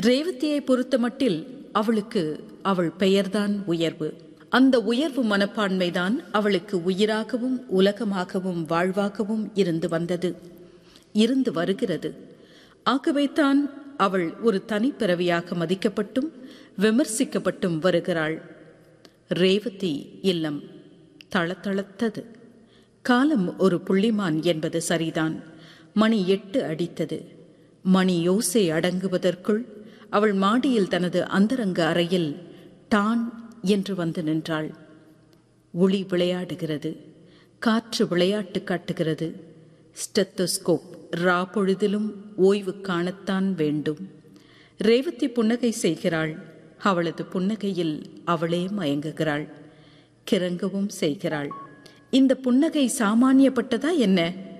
ரேவதியை பொறுத்தமட்டில் அவளுக்கு அவள் பெயர்தான் உயர்வு அந்த உயர்வு மனப்பான்மைதான் அவளுக்கு உயிராகவும் உலகமாகவும் வாழ்வாகவும் இருந்து வந்தது இருந்து வருகிறது ஆகவேதான் அவள் ஒரு தனிப்பிறவியாக மதிக்கப்பட்டும் விமர்சிக்கப்பட்டும் வருகிறாள் ரேவதி இல்லம் தளதளத்தது காலம் ஒரு புள்ளிமான் என்பது சரிதான் மணி எட்டு அடித்தது மணி யோசை அடங்குவதற்குள் அவள் மாடியில் தனது அந்தரங்க அறையில் டான் என்று வந்து நின்றாள் ஒளி விளையாடுகிறது காற்று விளையாட்டு காட்டுகிறது ஸ்டெத்தோஸ்கோப் ரா பொழுதிலும் ஓய்வு காணத்தான் வேண்டும் ரேவதி புன்னகை செய்கிறாள் அவளது புன்னகையில் அவளே மயங்குகிறாள் கிறங்கவும் செய்கிறாள் இந்த புன்னகை சாமானியப்பட்டதா என்ன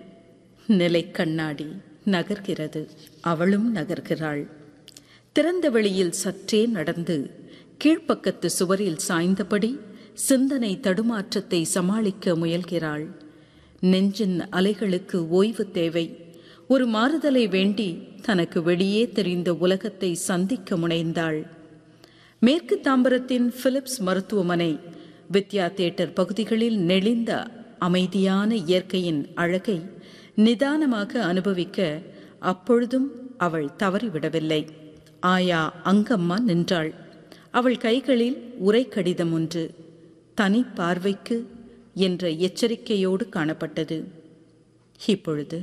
நிலை கண்ணாடி நகர்கிறது அவளும் நகர்கிறாள் திறந்த வெளியில் சற்றே நடந்து கீழ்ப்பக்கத்து சுவரில் சாய்ந்தபடி சிந்தனை தடுமாற்றத்தை சமாளிக்க முயல்கிறாள் நெஞ்சின் அலைகளுக்கு ஓய்வு தேவை ஒரு மாறுதலை வேண்டி தனக்கு வெளியே தெரிந்த உலகத்தை சந்திக்க முனைந்தாள் மேற்கு தாம்பரத்தின் பிலிப்ஸ் மருத்துவமனை வித்யா தியேட்டர் பகுதிகளில் நெளிந்த அமைதியான இயற்கையின் அழகை நிதானமாக அனுபவிக்க அப்பொழுதும் அவள் தவறிவிடவில்லை ஆயா அங்கம்மா நின்றாள் அவள் கைகளில் உரை கடிதம் ஒன்று தனி பார்வைக்கு என்ற எச்சரிக்கையோடு காணப்பட்டது இப்பொழுது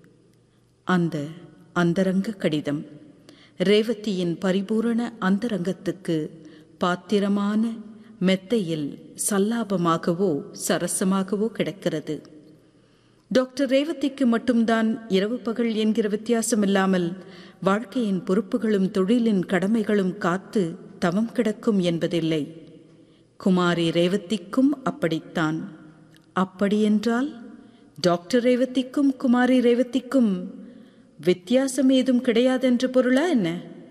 அந்த அந்தரங்க கடிதம் ரேவதியின் பரிபூரண அந்தரங்கத்துக்கு பாத்திரமான மெத்தையில் சல்லாபமாகவோ சரசமாகவோ கிடக்கிறது டாக்டர் ரேவதிக்கு மட்டும்தான் இரவு பகல் என்கிற வித்தியாசம் இல்லாமல் வாழ்க்கையின் பொறுப்புகளும் தொழிலின் கடமைகளும் காத்து தவம் கிடக்கும் என்பதில்லை குமாரி ரேவதிக்கும் அப்படித்தான் அப்படியென்றால் டாக்டர் ரேவதிக்கும் குமாரி ரேவதிக்கும் வித்தியாசம் ஏதும் கிடையாதென்று பொருளா என்ன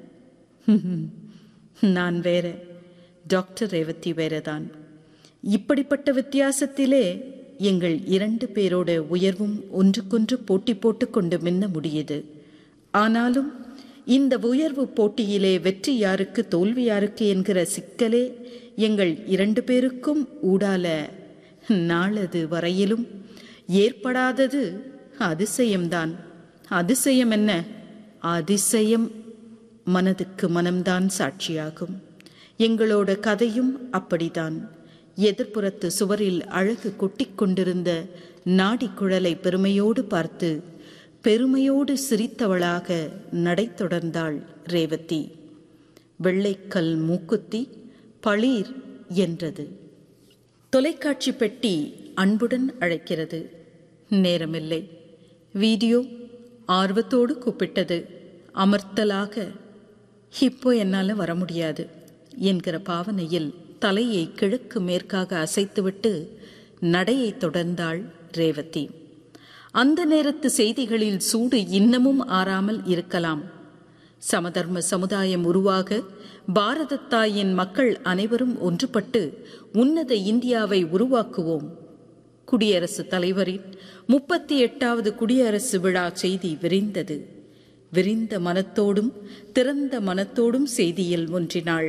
நான் வேற டாக்டர் ரேவதி வேறதான் இப்படிப்பட்ட வித்தியாசத்திலே எங்கள் இரண்டு பேரோட உயர்வும் ஒன்றுக்கொன்று போட்டி போட்டுக்கொண்டு மின்ன முடியுது ஆனாலும் இந்த உயர்வு போட்டியிலே வெற்றி யாருக்கு தோல்வி யாருக்கு என்கிற சிக்கலே எங்கள் இரண்டு பேருக்கும் ஊடால நாளது வரையிலும் ஏற்படாதது அதிசயம்தான் அதிசயம் என்ன அதிசயம் மனதுக்கு மனம்தான் சாட்சியாகும் எங்களோட கதையும் அப்படிதான் எதிர்ப்புறத்து சுவரில் அழகு கொட்டிக் கொண்டிருந்த நாடி குழலை பெருமையோடு பார்த்து பெருமையோடு சிரித்தவளாக நடை தொடர்ந்தாள் ரேவதி வெள்ளைக்கல் மூக்குத்தி பளீர் என்றது தொலைக்காட்சி பெட்டி அன்புடன் அழைக்கிறது நேரமில்லை வீடியோ ஆர்வத்தோடு கூப்பிட்டது அமர்த்தலாக இப்போ என்னால் வர முடியாது என்கிற பாவனையில் தலையை கிழக்கு மேற்காக அசைத்துவிட்டு நடையை தொடர்ந்தாள் ரேவதி அந்த நேரத்து செய்திகளில் சூடு இன்னமும் ஆறாமல் இருக்கலாம் சமதர்ம சமுதாயம் உருவாக பாரத தாயின் மக்கள் அனைவரும் ஒன்றுபட்டு உன்னத இந்தியாவை உருவாக்குவோம் குடியரசுத் தலைவரின் முப்பத்தி எட்டாவது குடியரசு விழா செய்தி விரிந்தது விரிந்த மனத்தோடும் திறந்த மனத்தோடும் செய்தியில் ஒன்றினாள்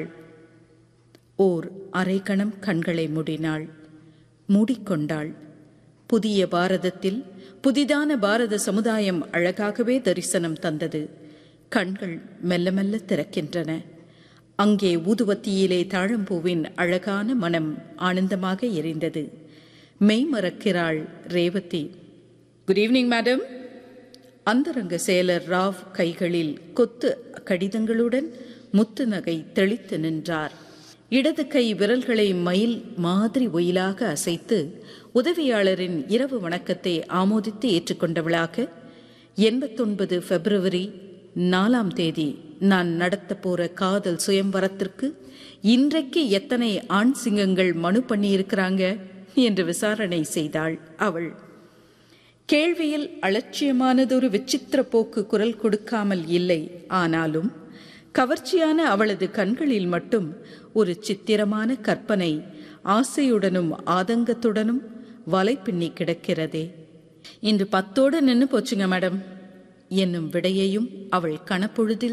ஓர் அரை கணம் கண்களை மூடினாள் மூடிக்கொண்டாள் புதிய பாரதத்தில் புதிதான பாரத சமுதாயம் அழகாகவே தரிசனம் தந்தது கண்கள் மெல்ல மெல்ல திறக்கின்றன அங்கே ஊதுவத்தியிலே தாழம்பூவின் அழகான மனம் ஆனந்தமாக எரிந்தது மெய்மறக்கிறாள் ரேவதி குட் ஈவினிங் மேடம் அந்தரங்க செயலர் ராவ் கைகளில் கொத்து கடிதங்களுடன் முத்து நகை தெளித்து நின்றார் இடது கை விரல்களை மயில் மாதிரி ஒயிலாக அசைத்து உதவியாளரின் இரவு வணக்கத்தை ஆமோதித்து ஏற்றுக்கொண்டவளாக எண்பத்தொன்பது பிப்ரவரி நாலாம் தேதி நான் நடத்த போற காதல் சுயம்வரத்திற்கு இன்றைக்கு எத்தனை ஆண் சிங்கங்கள் மனு பண்ணியிருக்கிறாங்க என்று விசாரணை செய்தாள் அவள் கேள்வியில் அலட்சியமானதொரு விசித்திர போக்கு குரல் கொடுக்காமல் இல்லை ஆனாலும் கவர்ச்சியான அவளது கண்களில் மட்டும் ஒரு சித்திரமான கற்பனை ஆசையுடனும் ஆதங்கத்துடனும் வலை பின்னி கிடக்கிறதே இன்று பத்தோடு நின்று போச்சுங்க மேடம் என்னும் விடையையும் அவள் கணப்பொழுதில்